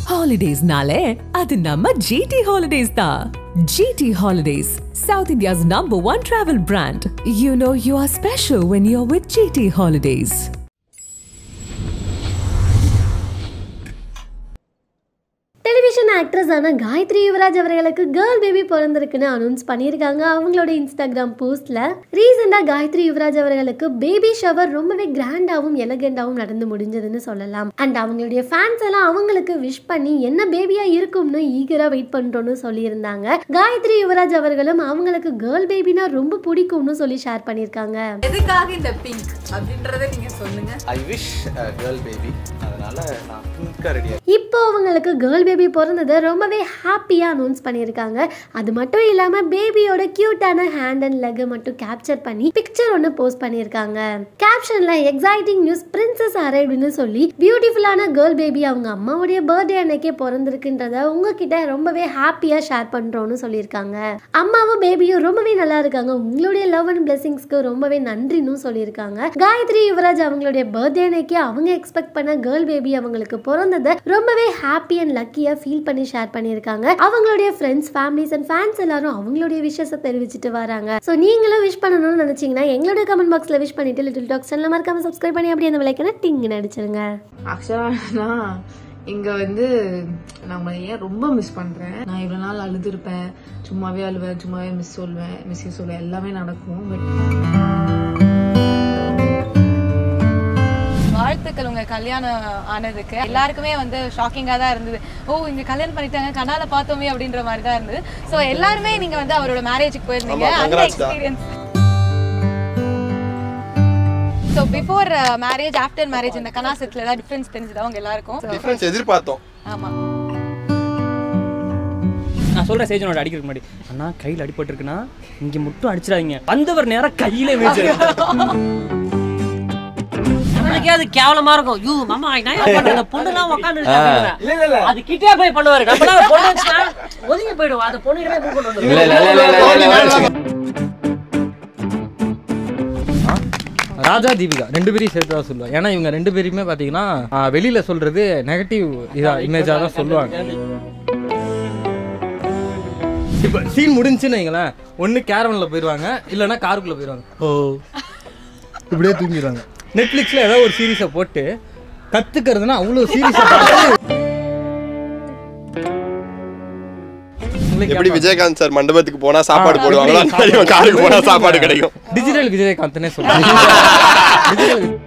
ஹாலிடேஸ்னாலே அது நம்ம ஜிடி ஹாலிடேஸ் தான் GT holidays South India's number one travel brand you know you are special when you are with GT holidays television ஆக்ட்ரஸான காயத்ரி யுவராஜ் அவர்களுக்கு girl baby பிறந்திருக்குன்னு announce பண்ணியிருக்காங்க அவங்களோட Instagram போஸ்ட்ல ரீசெண்டாக காயத்ரி யுவராஜ் அவர்களுக்கு பேபி ஷவர் ரொம்பவே கிராண்டாகவும் எலகெண்டாகவும் நடந்து முடிஞ்சதுன்னு சொல்லலாம் அண்ட் அவங்களுடைய ஃபேன்ஸ் எல்லாம் அவங்களுக்கு விஷ் பண்ணி என்ன பேபியா இருக்கும்னு ஈகரா வெயிட் பண்றோம்னு சொல்லியிருந்தாங்க காயத்ரி யுவராஜ் அவர்களும் அவங்களுக்கு கேர்ள் பேபினா ரொம்ப பிடிக்கும்னு சொல்லி ஷேர் பண்ணியிருக்காங்க எதுக்காக இந்த பிங்க் அப்படின்றத நீங்க சொல்லுங்க ஐ விஷ் கேர்ள் பேபி அதனால நான் பிங்காக ரெடியாக இப்போ அவங்களுக்கு கேர்ள் பேபி பிறந்ததை ரொம்பவே ஹாப்பியாக அனௌன்ஸ் பண்ணியிருக்காங்க அது மட்டும் இல்லாமல் பேபியோட க்யூட்டான ஹேண்ட் அண்ட் லெக் மட்டும் கேப்சர் பண்ணி பிக்சர் ஒன்று போஸ்ட் பண்ணியிருக்காங்க கேப்ஷனில் எக்ஸைட்டிங் நியூஸ் பிரின்சஸ் அரைவ்டுன்னு சொல்லி பியூட்டிஃபுல்லான கேர்ள் பேபி அவங்க அம்மாவுடைய பர்த்டே அன்னைக்கே பிறந்திருக்குன்றத உங்ககிட்ட ரொம்பவே ஹாப்பியாக ஷேர் பண்ணுறோன்னு சொல்லியிருக்காங்க அம்மாவும் பேபியும் ரொம்பவே நல்லா இருக்காங்க உங்களுடைய லவ் அண்ட் பிளெஸிங்ஸ்க்கு ரொம்பவே நன்றின்னு சொல்லியிருக்காங்க காயத்ரி யுவராஜ் அவங்களுடைய பர்த்டே அன்னைக்கு அவங்க எக்ஸ்பெக்ட் பண்ண கேர்ள் பேபி அவங்களுக்கு பிறந்ததை ரொம்பவே ஹாப்பி அண்ட் லக்கியாக ஃபீல் பண்ணி ஷேர் பண்ணியிருக்காங்க அவங்களுடைய ஃப்ரெண்ட்ஸ் ஃபேமிலிஸ் அண்ட் ஃபேன்ஸ் எல்லாரும் அவங்களுடைய விஷயத்தை தெரிவிச்சிட்டு வராங்க ஸோ நீங்களும் விஷ் பண்ணணும்னு நினைச்சீங்கன்னா எங்களுடைய கமெண்ட் பாக்ஸில் விஷ் பண்ணிட்டு லிட்டில் டாக்ஸ் சேனல் மறக்காம சப்ஸ்கிரைப் பண்ணி அப்படியே அந்த விலைக்கான டிங்கு அடிச்சிருங்க ஆக்சுவலா இங்க வந்து நான் உங்களை ஏன் ரொம்ப மிஸ் பண்றேன் நான் இவ்வளவு நாள் அழுதுருப்பேன் சும்மாவே அழுவேன் சும்மாவே மிஸ் சொல்வேன் மிஸ் சொல்லுவேன் எல்லாமே நடக்கும் பட் வாழ்த்துக்கள் உங்க கல்யாணம் ஆனதுக்கு எல்லாருக்குமே வந்து ஷாக்கிங்கா தான் இருந்தது ஓ இங்க கல்யாணம் பண்ணிட்டாங்க கனால பார்த்தோமே அப்படின்ற மாதிரி தான் இருந்தது சோ எல்லாருமே நீங்க வந்து அவரோட மேரேஜுக்கு போயிருந்தீங்க அந்த experience so before marriage after marriage இந்த கனா செட்ல ஏதாவது டிஃபரன்ஸ் தெரிஞ்சதா உங்க எல்லாருக்கும் So, டிஃபரன்ஸ் எதிர்பார்த்தோம் ஆமா நான் சொல்றேன் சேஜனோட அடிக்கிறதுக்கு முன்னாடி அண்ணா கையில் அடிபட்டிருக்குன்னா இங்க மட்டும் அடிச்சிடாதீங்க வந்தவர் நேரம் கையில வச்சு நம்மளுக்கே அது கேவலமா இருக்கும் யூ மாமா நான் ஏன் பண்றேன் இந்த பொண்ணுலாம் உட்காந்து அது கிட்டே போய் பண்ணுவாரு நம்மளால பொண்ணு வச்சுனா ஒதுங்கி போயிடுவோம் அந்த பொண்ணு கிட்டே போய் கொண்டு வந்துருவோம். இல்ல இல்ல இல்ல இல்ல இல்ல இல்ல ராஜா தீபிகா ரெண்டு பேரையும் சேர்த்து தான் சொல்லுவேன் ஏன்னா இவங்க ரெண்டு பேருமே பார்த்தீங்கன்னா ஆ, வெளியில சொல்றது நெகட்டிவ் இதா இமேஜாக தான் சொல்லுவாங்க இப்போ சீன் முடிஞ்சுன்னு வைங்களேன் ஒன்று கேரவனில் போயிடுவாங்க இல்லைன்னா காருக்குள்ளே போயிடுவாங்க ஓ இப்படியே தூங்கிடுவாங்க நெட்ஃப்ளிக்ஸில் ஏதாவது ஒரு சீரீஸை போட்டு கற்றுக்கிறதுனா அவ்வளோ சீரீஸை எப்படி விஜயகாந்த் சார் மண்டபத்துக்கு போனா சாப்பாடு போடுவாங்களோ அந்த மாதிரி இவன் காருக்கு போனா சாப்பாடு கிடைக்கும் டிஜிட்டல் விஜயகாந்த்னே சொல்லுவாங்க